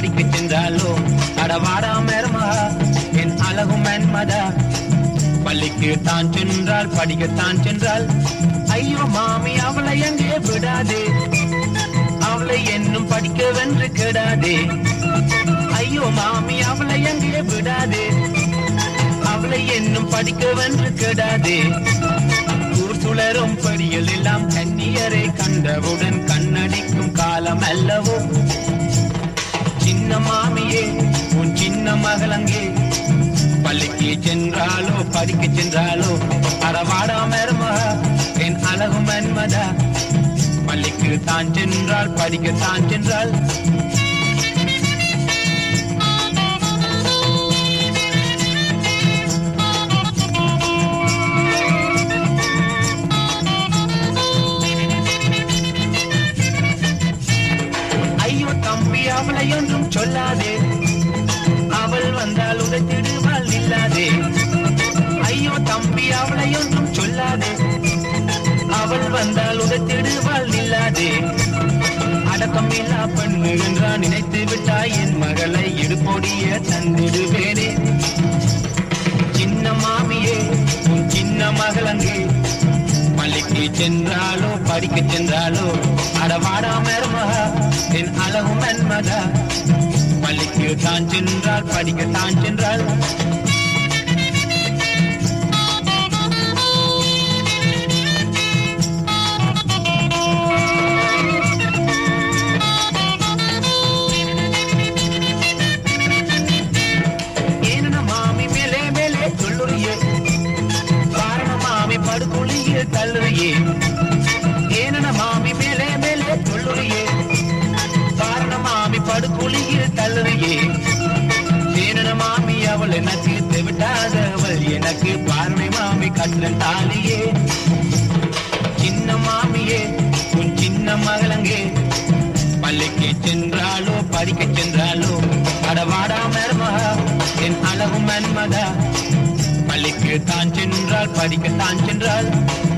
படிக்க சென்றாலோ அடவாடா மருமகா என் அழகு மன்மதா பள்ளிக்கு தான் சென்றால் படிக்கத்தான் சென்றால் ஐயோ மாமி அவளை எங்கே விடாதே அவளை என்னும் படிக்க வென்று கெடாதே ஐயோ மாமி அவளை எங்கே விடாதே அவளை என்னும் படிக்க வென்று கெடாதே ஊர் சுழரும் படிகள் எல்லாம் கன்னியரை கண்டவுடன் கண்ணடிக்கும் காலம் அல்லவோ சின்ன மாமியே உன் சின்ன மகளங்கே பள்ளிக்கு சென்றாலோ படிக்க சென்றாலோ அறவாடா மருமகா என் அழகு மன்மதா பள்ளிக்கு தான் சென்றால் படிக்க தான் சென்றால் ஐயோ தம்பி அவளை ஒன்றும் சொல்லாதே அவள் வந்தால் உடைத்திடுவாள் இல்லாதே ஐயோ தம்பி அவளை ஒன்றும் சொல்லாதே அவள் வந்தால் உடைத்திடுவாள் இல்லாதே அடக்கம் இல்லா பெண்ணு என்றா நினைத்து விட்டாய் என் மகளை இடுபொடிய தந்திடுவேனே சின்ன மாமியே உன் சின்ன மகளங்கே பள்ளிக்கு சென்றாலோ படிக்க சென்றாலோ அடவாடா மருமகா என் அழகு மன்மதா பள்ளிக்கு தான் சென்றால் படிக்க தான் சென்றால் ஏன மாமி மேலே மேலே சொல்லுறியே காரண மாமி படுகுழிய தள்ளுறியே ஏன மாமி மேலே மேலே சொல்லுறியே காரண மாமி படுகுழிய தள்ளுறியே ஏன மாமி அவள் எனக்கு தெவிட்டாதவள் எனக்கு பார்வை மாமி கண்ணன் தாலியே சின்ன மாமியே உன் சின்ன மகளங்கே பள்ளிக்கு சென்றாலோ படிக்க சென்றாலோ அடவாடா மருமகா என் அழகு மன்மதா பள்ளிக்கு தான் சென்றால் படிக்க தான் சென்றால்